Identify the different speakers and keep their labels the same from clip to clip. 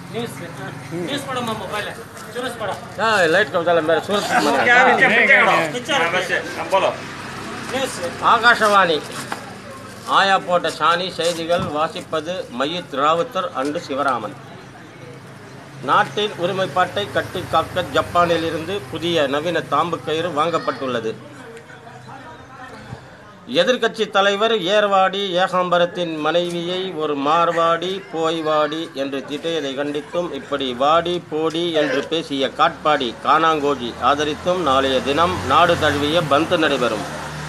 Speaker 1: news news पढ़ो मैं mobile है न्यूज पढ़ो
Speaker 2: ಲೈಟ್ ಕವಿತಾಲ ಮೇಲೆ ಸೂರತ್
Speaker 1: न्यूज
Speaker 2: ஆகாஷவாணி ஆயா போட்ட சாணி செய்திகள் வாசிப்பது மயித் ராவுத்தர் அண்டு சிவராமன் நாட்டின் ஒருமைப்பாட்டை கட்டி காக்க ஜப்பானில் இருந்து புதிய நவீன தாம்பு கயிறு வாங்கப்பட்டுள்ளது எதிர்க்கட்சி தலைவர் ஏர்வாடி ஏகாம்பரத்தின் மனைவியை ஒரு மார்வாடி போய்வாடி என்று திட்டியதை கண்டித்தும் இப்படி வாடி போடி என்று பேசிய காட்பாடி கானாங்கோஜி ஆதரித்தும் நாளைய தினம் நாடு தழுவிய பந்து நடைபெறும்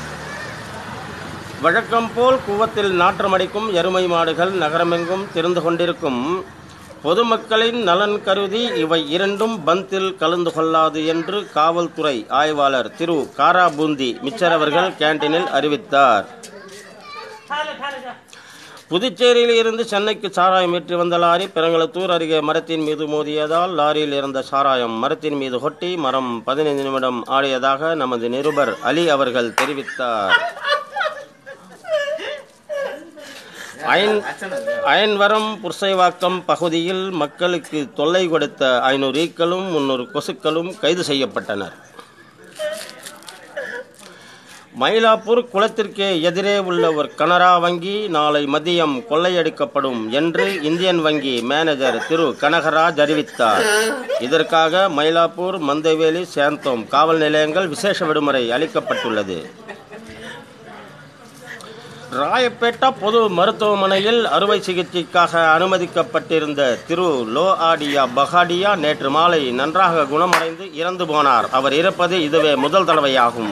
Speaker 2: வழக்கம் போல் கூவத்தில் நாற்றமடிக்கும் எருமை மாடுகள் நகரமெங்கும் திரிந்து கொண்டிருக்கும் பொதுமக்களின் நலன் கருதி இவை இரண்டும் பந்தில் கலந்து கொள்ளாது என்று காவல்துறை ஆய்வாளர் திரு காராபூந்தி மிச்சர் அவர்கள் கேண்டீனில் அறிவித்தார்
Speaker 1: खा ले खा ले जा
Speaker 2: புதுச்சேரியில் இருந்து சென்னைக்கு சாராயம் ஏற்றி வந்த லாரி பெரங்கலத்தூர் அருகே மரத்தின் மீது மோதியதால் லாரியில் இருந்த சாராயம் மரத்தின் மீது கொட்டி மரம் பதினைந்து நிமிடம் ஆடியதாக நமது நிருபர் அலி அவர்கள் தெரிவித்தார் அயன் அயன்வரம் புர்சைவாக்கம் பகுதியில் மக்களுக்கு தொல்லை கொடுத்த ஐநூறு ஈக்களும் முன்னூறு கொசுக்களும் கைது செய்யப்பட்டனர் மயிலாப்பூர் குளத்திற்கு எதிரே உள்ள ஒரு கனரா வங்கி நாளை மதியம் கொள்ளையடிக்கப்படும் என்று இந்தியன் வங்கி மேனேஜர் திரு கனகராஜ் அறிவித்தார் இதற்காக மயிலாப்பூர் மந்தைவேலி சேந்தோம் காவல் நிலையங்கள் விசேஷ விடுமுறை அளிக்கப்பட்டுள்ளது ராயப்பேட்டா பொது மருத்துவமனையில் அறுவை சிகிச்சைக்காக அனுமதிக்கப்பட்டிருந்த திரு லோ ஆடியா பகாடியா நேற்று மாலை நன்றாக குணமடைந்து இறந்து போனார் அவர் இறப்பது இதுவே முதல் தடவையாகும்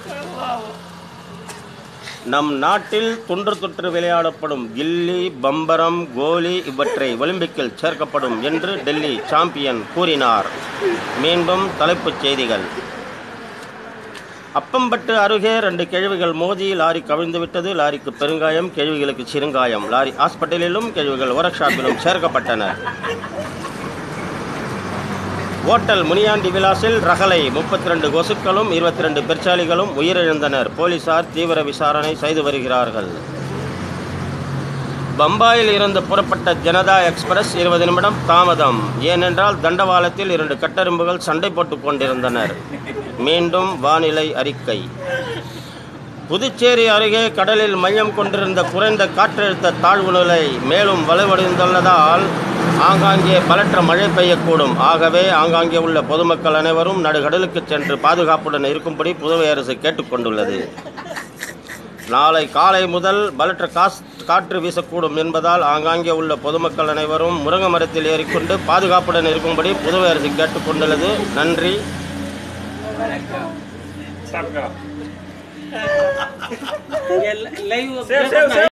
Speaker 2: நம் நாட்டில் தொன்று தொற்று விளையாடப்படும் கில்லி பம்பரம் கோலி இவற்றை ஒலிம்பிக்கில் சேர்க்கப்படும் என்று டெல்லி சாம்பியன் கூறினார் மீண்டும் தலைப்புச் செய்திகள் அப்பம்பட்டு அருகே ரெண்டு கேள்விகள் மோதி லாரி கவிழ்ந்து விட்டது லாரிக்கு பெருங்காயம் கேள்விகளுக்கு சிறுங்காயம் லாரி ஹாஸ்பிட்டலிலும் கேள்விகள் ஒர்க் ஷாப்பிலும் சேர்க்கப்பட்டன ஓட்டல் முனியாண்டி விலாசில் ரகலை முப்பத்தி ரெண்டு கொசுக்களும் இருபத்தி ரெண்டு பெருச்சாலிகளும் உயிரிழந்தனர் போலீசார் தீவிர விசாரணை செய்து வருகிறார்கள் பம்பாயில் இருந்து புறப்பட்ட ஜனதா எக்ஸ்பிரஸ் இருபது நிமிடம் தாமதம் ஏனென்றால் தண்டவாளத்தில் இரண்டு கட்டெரும்புகள் சண்டை போட்டுக் கொண்டிருந்தனர் மீண்டும் வானிலை அறிக்கை புதுச்சேரி அருகே கடலில் மையம் கொண்டிருந்த குறைந்த காற்றழுத்த தாழ்வு நிலை மேலும் வலுவடைந்துள்ளதால் ஆங்காங்கே பலற்ற மழை பெய்யக்கூடும் ஆகவே ஆங்காங்கே உள்ள பொதுமக்கள் அனைவரும் நடுகடலுக்கு சென்று பாதுகாப்புடன் இருக்கும்படி புதுவை அரசு கேட்டுக்கொண்டுள்ளது நாளை காலை முதல் பலற்ற காஸ் காற்று வீசக்கூடும் என்பதால் ஆங்காங்கே உள்ள பொதுமக்கள் அனைவரும் முருங்கை மரத்தில் ஏறிக்கொண்டு பாதுகாப்புடன் இருக்கும்படி புதுவை அரசு கேட்டுக்கொண்டுள்ளது நன்றி
Speaker 1: ये लाइव